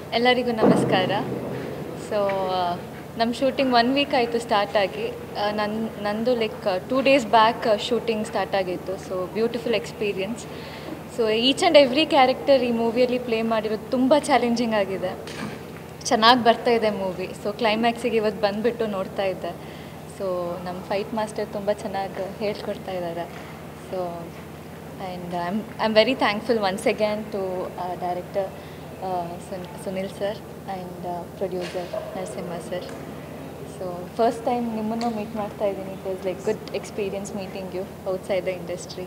ಎಲ್ಲರಿಗೂ ನಮಸ್ಕಾರ ಸೊ ನಮ್ಮ ಶೂಟಿಂಗ್ ಒನ್ ವೀಕ್ ಆಯಿತು ಸ್ಟಾರ್ಟ್ ಆಗಿ ನನ್ನ ನಂದು like two days back shooting start ಆಗಿತ್ತು so beautiful experience so each and every character ಈ ಮೂವಿಯಲ್ಲಿ ಪ್ಲೇ ಮಾಡಿರೋದು ತುಂಬ ಚಾಲೆಂಜಿಂಗ್ ಆಗಿದೆ ಚೆನ್ನಾಗಿ ಬರ್ತಾ ಇದೆ ಮೂವಿ ಸೊ ಕ್ಲೈಮ್ಯಾಕ್ಸಿಗೆ ಇವತ್ತು ಬಂದುಬಿಟ್ಟು ನೋಡ್ತಾ ಇದ್ದೆ ಸೊ ನಮ್ಮ ಫೈಟ್ ಮಾಸ್ಟರ್ ತುಂಬ ಚೆನ್ನಾಗಿ ಹೇಳ್ಕೊಡ್ತಾ ಇದ್ದಾರೆ so and I am I am very thankful once again to director Sunil sir and producer Narasimha sir so first time ನಿಮ್ಮನ್ನು ಮೀಟ್ ಮಾಡ್ತಾ ಇದ್ದೀನಿ it was like good experience meeting you outside the industry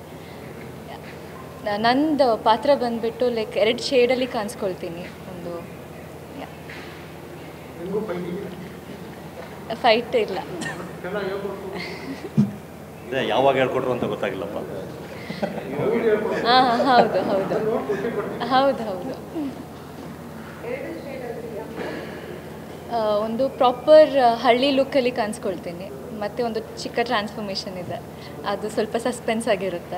ನಂದು ಪಾತ್ರ ಬಂದುಬಿಟ್ಟು ಲೈಕ್ ಎರಡು ಶೇಡಲ್ಲಿ ಕಾಣಿಸ್ಕೊಳ್ತೀನಿ ಒಂದು fight ಇಲ್ಲ ಅದೇ ಯಾವಾಗ ಹೇಳ್ಕೊಟ್ರು ಅಂತ ಗೊತ್ತಾಗಿಲ್ಲಪ್ಪ ಹಾಂ ಹೌದು ಹೌದು ಹೌದು ಹೌದು ಆ, ಒಂದು ಪ್ರಾಪರ್ ಹಳ್ಳಿ ಲುಕ್ಕಲ್ಲಿ ಕಾಣಿಸ್ಕೊಳ್ತೀನಿ ಮತ್ತು ಒಂದು ಚಿಕ್ಕ ಟ್ರಾನ್ಸ್ಫಾರ್ಮೇಷನ್ ಇದೆ ಅದು ಸ್ವಲ್ಪ ಸಸ್ಪೆನ್ಸ್ ಆಗಿರುತ್ತೆ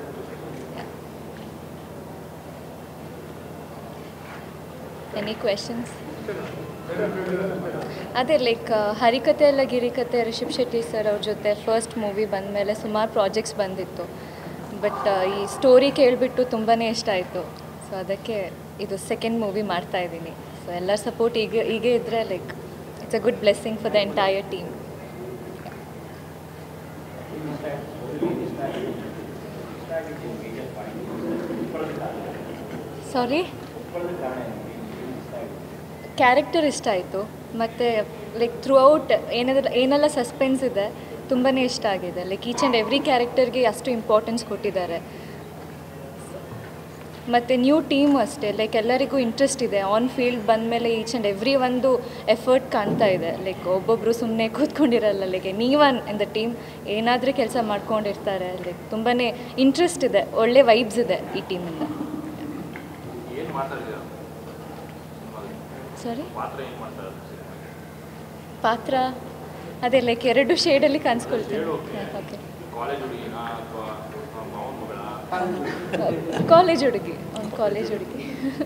ಎನಿ ಕ್ವೆಶನ್ಸ್ ಅದೇ ಲೈಕ್ ಹರಿಕತೆ ಎಲ್ಲ ಗಿರಿಕತೆ ರಿಷಬ್ ಶೆಟ್ಟಿ ಸರ್ ಅವ್ರ ಜೊತೆ ಫಸ್ಟ್ ಮೂವಿ ಬಂದಮೇಲೆ ಸುಮಾರು ಪ್ರಾಜೆಕ್ಟ್ಸ್ ಬಂದಿತ್ತು ಬಟ್ ಈ ಸ್ಟೋರಿ ಕೇಳಿಬಿಟ್ಟು ತುಂಬಾ ಇಷ್ಟ ಆಯಿತು ಸೊ ಅದಕ್ಕೆ ಇದು ಸೆಕೆಂಡ್ ಮೂವಿ ಮಾಡ್ತಾ ಇದ್ದೀನಿ ಸೊ ಎಲ್ಲರ ಸಪೋರ್ಟ್ ಈಗ ಹೀಗೆ ಇದ್ದರೆ like it's a good blessing for the entire team sorry character ಇಷ್ಟ ಆಯಿತು ಮತ್ತು ಲೈಕ್ ಥ್ರೂ ಔಟ್ ಏನಾದ್ರ ಏನೆಲ್ಲ ಸಸ್ಪೆನ್ಸ್ ಇದೆ ತುಂಬಾ ಇಷ್ಟ ಆಗಿದೆ ಲೈಕ್ ಈಚ್ ಆ್ಯಂಡ್ ಎವ್ರಿ ಕ್ಯಾರೆಕ್ಟರ್ಗೆ ಅಷ್ಟು ಇಂಪಾರ್ಟೆನ್ಸ್ ಕೊಟ್ಟಿದ್ದಾರೆ ಮತ್ತು ನ್ಯೂ ಟೀಮ್ ಅಷ್ಟೇ ಲೈಕ್ ಎಲ್ಲರಿಗೂ ಇಂಟ್ರೆಸ್ಟ್ ಇದೆ ಆನ್ ಫೀಲ್ಡ್ ಬಂದಮೇಲೆ ಈಚ್ ಆ್ಯಂಡ್ ಎವ್ರಿ ಒಂದು ಎಫರ್ಟ್ ಕಾಣ್ತಾ ಇದೆ ಲೈಕ್ ಒಬ್ಬೊಬ್ಬರು ಸುಮ್ಮನೆ ಕೂತ್ಕೊಂಡಿರಲ್ಲ ಲೈಕ್ ನೀವನ್ ಇನ್ ದ ಟೀಮ್ ಏನಾದರೂ ಕೆಲಸ ಮಾಡ್ಕೊಂಡಿರ್ತಾರೆ ಲೈಕ್ ತುಂಬಾ ಇಂಟ್ರೆಸ್ಟ್ ಇದೆ ಒಳ್ಳೆ ವೈಬ್ಸ್ ಇದೆ ಈ ಟೀಮಿಂದ ಸಾರಿ ಪಾತ್ರ ಅದೇ ಲೈಕ್ ಎರಡು ಶೇಡಲ್ಲಿ ಕಾಣಿಸ್ಕೊಳ್ತೀನಿ ಓಕೆ ಕಾಲೇಜ್ ಹುಡುಗಿ ಒಂದು ಕಾಲೇಜ್ ಹುಡುಗಿ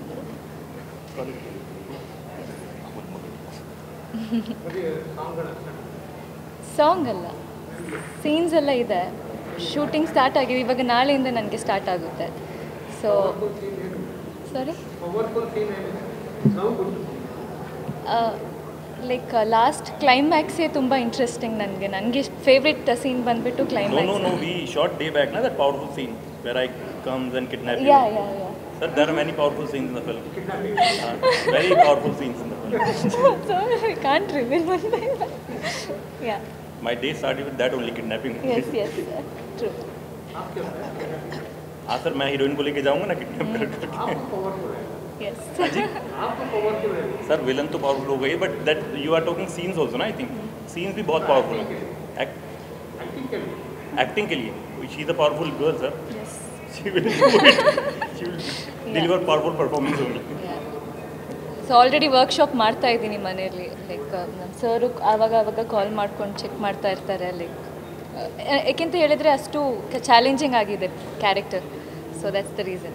ಸಾಂಗ್ ಅಲ್ಲ ಸೀನ್ಸ್ ಎಲ್ಲ ಇದೆ ಶೂಟಿಂಗ್ ಸ್ಟಾರ್ಟ್ ಆಗಿದೆ ಇವಾಗ ನಾಳೆಯಿಂದ ನನಗೆ ಸ್ಟಾರ್ಟ್ ಆಗುತ್ತೆ ಸೊ ಸಾರಿ ಲೈಕ್ ಲಾಸ್ಟ್ ಕ್ಲೈಮ್ಯಾಕ್ಸೇ ತುಂಬ ಇಂಟ್ರೆಸ್ಟಿಂಗ್ ನನಗೆ ನನಗೆ ಫೇವ್ರೆಟ್ ಸೀನ್ ಬಂದುಬಿಟ್ಟು No, no, ಕ್ಲೈಮ್ಯಾಕ್ಸ್ no. We shot day back. Now that powerful scene where I comes and kidnap you. Yeah yeah yeah Sir, there are many powerful scenes in the film. Uh, very powerful scenes in the film. so I can't reveal one by one. Yeah. My day started with that only kidnapping. Yes, yes. uh, True. हाँ sir मैं heroine को लेके जाऊंगा ना kidnap कर करके Yes. Sir villain तो powerful हो गई but that you are talking scenes also ना आई थिंक सीन्स भी बहुत पावरफुल है एक्टिंग के लिए she is a powerful girl sir yes. She will do it she will deliver powerful performance only Yeah. So already workshop ಮಾಡ್ತಾ ಇದ್ದೀನಿ ಮನೆಯಲ್ಲಿ like ನಮ್ಮ ಸರು ಆವಾಗ ಆವಾಗ ಕಾಲ್ ಮಾಡ್ಕೊಂಡು ಚೆಕ್ ಮಾಡ್ತಾ ಇರ್ತಾರೆ ಲೈಕ್ ಯಾಕೆಂತ ಹೇಳಿದರೆ ಅಷ್ಟು ಚಾಲೆಂಜಿಂಗ್ ಆಗಿದೆ character so that's the reason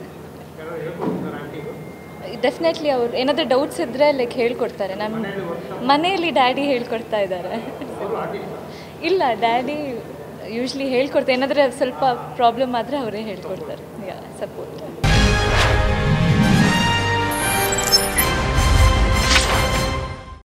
definitely ಅವ್ರು ಏನಾದರೂ ಡೌಟ್ಸ್ ಇದ್ದರೆ ಲೈಕ್ ಹೇಳ್ಕೊಡ್ತಾರೆ ನಮ್ಮ ಮನೆಯಲ್ಲಿ ಡ್ಯಾಡಿ ಹೇಳ್ಕೊಡ್ತಾ ಇದ್ದಾರೆ ಇಲ್ಲ ಡ್ಯಾಡಿ ಯೂಶ್ವಲಿ ಹೇಳ್ಕೊಡ್ತಾರೆ ಏನಾದರೂ ಸ್ವಲ್ಪ ಪ್ರಾಬ್ಲಮ್ ಆದರೆ ಅವರೇ ಹೇಳ್ಕೊಡ್ತಾರೆ ಯಾ ಸಪೋರ್ಟ್